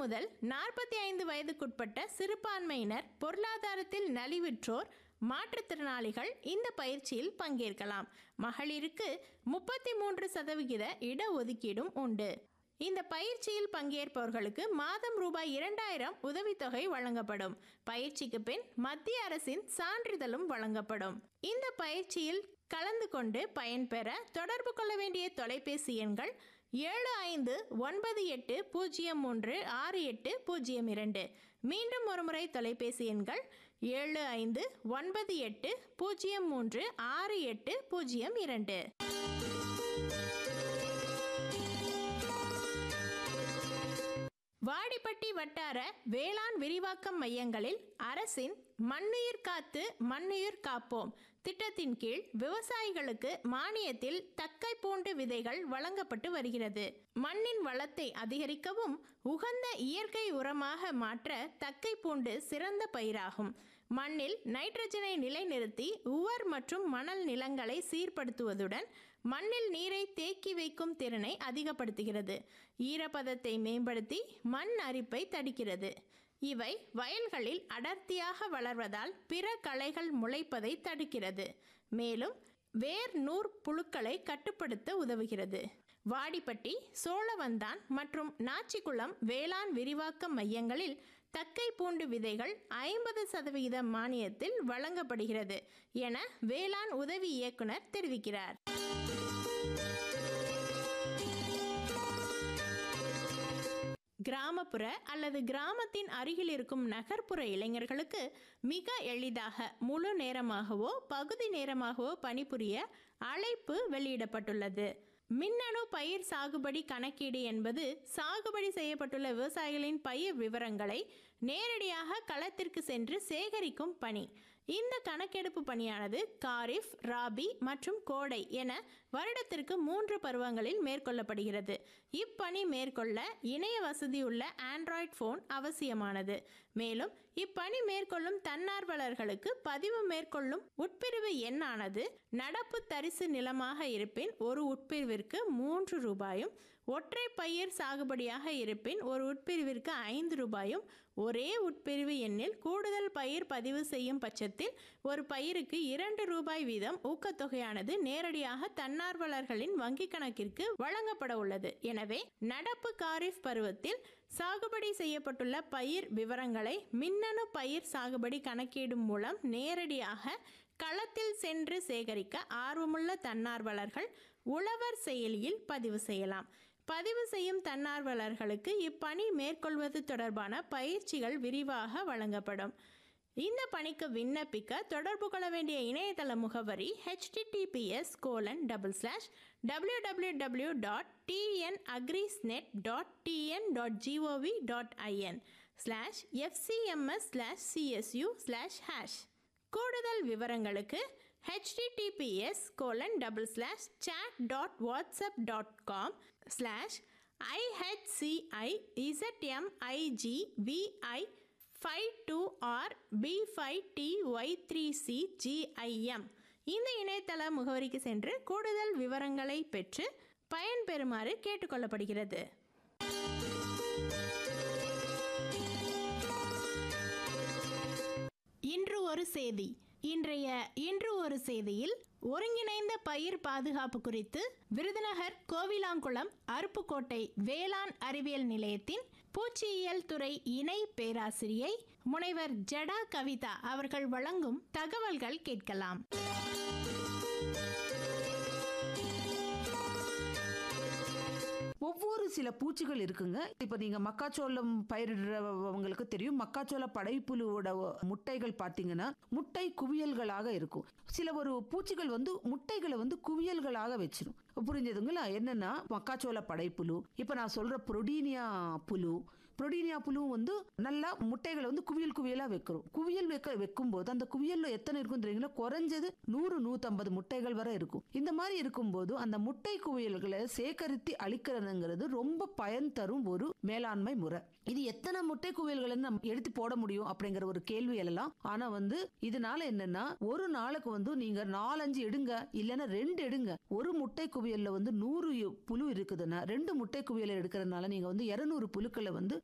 முதல் நாற்பத்தி ஐந்து வயதுக்குட்பட்ட சிறுபான்மையினர் பொருளாதாரத்தில் நலிவுற்றோர் மாற்றுத்திறனாளிகள் இந்த பயிற்சியில் பங்கேற்கலாம் மகளிருக்கு முப்பத்தி மூன்று சதவிகித இடஒதுக்கீடும் உண்டு இந்த பயிற்சியில் பங்கேற்பவர்களுக்கு மாதம் ரூபாய் இரண்டாயிரம் உதவித்தொகை வழங்கப்படும் பயிற்சிக்கு பின் மத்திய அரசின் சான்றிதழும் வழங்கப்படும் இந்த பயிற்சியில் கலந்து கொண்டு பயன்பெற தொடர்பு கொள்ள வேண்டிய தொலைபேசி எண்கள் ஏழு ஐந்து ஒன்பது எட்டு பூஜ்ஜியம் மூன்று ஆறு எட்டு பூஜ்ஜியம் இரண்டு மீண்டும் ஒருமுறை தொலைபேசி எண்கள் ஏழு ஐந்து ஒன்பது எட்டு பூஜ்ஜியம் மூன்று ஆறு எட்டு பூஜ்ஜியம் இரண்டு வாடிப்பட்டி வட்டார வேளாண் விரிவாக்கம் மையங்களில் அரசின் மண்ணுயிர் காத்து மண்ணுயிர் காப்போம் திட்டத்தின் கீழ் விவசாயிகளுக்கு மானியத்தில் தக்கை பூண்டு விதைகள் வழங்கப்பட்டு வருகிறது மண்ணின் வளத்தை அதிகரிக்கவும் உகந்த இயற்கை உரமாக மாற்ற தக்கை பூண்டு சிறந்த பயிராகும் மண்ணில் நைட்ரஜனை நிலைநிறுத்தி உவர் மற்றும் மணல் நிலங்களை சீர்படுத்துவதுடன் மண்ணில் நீரை தேக்கி வைக்கும் திறனை அதிகப்படுத்துகிறது ஈரப்பதத்தை மேம்படுத்தி மண் அரிப்பை தடுக்கிறது இவை வயல்களில் அடர்த்தியாக வளர்வதால் பிற களைகள் முளைப்பதை தடுக்கிறது மேலும் வேர் நூற் புழுக்களை கட்டுப்படுத்த உதவுகிறது வாடிப்பட்டி சோழவந்தான் மற்றும் நாச்சிக்குளம் வேளாண் விரிவாக்க மையங்களில் தக்கை பூண்டு விதைகள் ஐம்பது சதவிகித மானியத்தில் வழங்கப்படுகிறது என வேளாண் உதவி இயக்குனர் தெரிவிக்கிறார் கிராமப்புற அல்லது கிராமத்தின் அருகில் இருக்கும் நகர்ப்புற இளைஞர்களுக்கு மிக எளிதாக முழு நேரமாகவோ பகுதி நேரமாகவோ பணிபுரிய அழைப்பு வெளியிடப்பட்டுள்ளது மின்னணு பயிர் சாகுபடி கணக்கீடு என்பது சாகுபடி செய்யப்பட்டுள்ள விவசாயிகளின் பயிர் விவரங்களை நேரடியாக களத்திற்கு சென்று சேகரிக்கும் பணி இந்த கணக்கெடுப்பு பணியானது காரிஃப் ராபி மற்றும் கோடை என வருடத்திற்கு மூன்று பருவங்களில் மேற்கொள்ளப்படுகிறது இப்பணி மேற்கொள்ள இணைய வசதியுள்ள ஆண்ட்ராய்ட் போன் அவசியமானது மேலும் இப்பணி மேற்கொள்ளும் தன்னார்வலர்களுக்கு பதிவு மேற்கொள்ளும் உட்பிரிவு எண்ணானது நடப்பு தரிசு நிலமாக இருப்பின் ஒரு உட்பிரிவிற்கு மூன்று ரூபாயும் ஒற்றை பயிர் சாகுபடியாக இருப்பின் ஒரு உட்பிரிவிற்கு ஐந்து ரூபாயும் ஒரே உட்பிரிவு எண்ணில் கூடுதல் பயிர் பதிவு செய்யும் பட்சத்தில் ஒரு பயிருக்கு இரண்டு ரூபாய் வீதம் ஊக்கத்தொகையானது நேரடியாக தன்னார்வலர்களின் வங்கிக் கணக்கிற்கு வழங்கப்பட உள்ளது எனவே நடப்பு காரிஃப் பருவத்தில் சாகுபடி செய்யப்பட்டுள்ள பயிர் விவரங்களை மின்னணு பயிர் சாகுபடி கணக்கீடு மூலம் நேரடியாக களத்தில் சென்று சேகரிக்க ஆர்வமுள்ள தன்னார்வலர்கள் உழவர் செயலியில் பதிவு செய்யலாம் பதிவு செய்யும் தன்னார்வலர்களுக்கு இப்பணி மேற்கொள்வது தொடர்பான பயிற்சிகள் விரிவாக வழங்கப்படும் இந்த பணிக்கு விண்ணப்பிக்க தொடர்பு கொள்ள வேண்டிய இணையதள முகவரி https colon double slash W W W dot TN agrisnet dot TN dot GOV dot IN slash FCMS slash CSU slash hash கூடுதல் விவரங்களுக்கு https colon double slash chat dot WhatsApp dot com slash IHCI ZMIG VI five two R P five T Y three C GIM இந்த இணையதள முகவரிக்கு சென்று கூடுதல் விவரங்களை பெற்று பயன்பெறுமாறு கேட்டுக்கொள்ளப்படுகிறது இன்று ஒரு செய்தி இன்றைய இன்று ஒரு செய்தியில் ஒருங்கிணைந்த பயிர் பாதுகாப்பு குறித்து விருதுநகர் கோவிலாங்குளம் அருப்புக்கோட்டை வேளாண் அறிவியல் நிலையத்தின் பூச்சியியல் துறை இணை பேராசிரியை முனைவர் ஜடா கவிதா அவர்கள் வழங்கும் தகவல்கள் கேட்கலாம் ஒவ்வொரு சில பூச்சிகள் இருக்குங்க இப்ப நீங்க மக்காச்சோளம் பயிரிடுறவங்களுக்கு தெரியும் மக்காச்சோள படைப்புழுவோட முட்டைகள் பாத்தீங்கன்னா முட்டை குவியல்களாக இருக்கும் சில ஒரு பூச்சிகள் வந்து முட்டைகளை வந்து குவியல்களாக வச்சிரும் புரிஞ்சதுங்களா என்னன்னா மக்காச்சோள படைப்புழு இப்ப நான் சொல்ற புரோடீனியா புழு புரோடீனியா புழு வந்து நல்லா முட்டைகளை வந்து குவியல் குவியலா வைக்கிறோம் குவியல் வைக்க வைக்கும் போது அந்த குவியல்ல எத்தனை இருக்கும் தெரியுங்களா குறைஞ்சது நூறு நூத்தம்பது முட்டைகள் வரை இருக்கும் இந்த மாதிரி இருக்கும்போது அந்த முட்டை குவியல்களை சேகரித்து அழிக்கிறதுங்கிறது ரொம்ப பயன் தரும் ஒரு மேலாண்மை முறை இது எத்தனை முட்டை குவியல்களை நம்ம எடுத்து போட முடியும் அப்படிங்கிற ஒரு கேள்வி எழலாம் ஆனா வந்து இதனால என்னன்னா ஒரு நாளுக்கு வந்து நீங்க நாலஞ்சு எடுங்க இல்லைன்னா ரெண்டு எடுங்க ஒரு முட்டை குவியல்ல வந்து நூறு புழு இருக்குதுன்னா ரெண்டு முட்டை குவியலை எடுக்கிறதுனால நீங்க வந்து இருநூறு புழுக்களை வந்து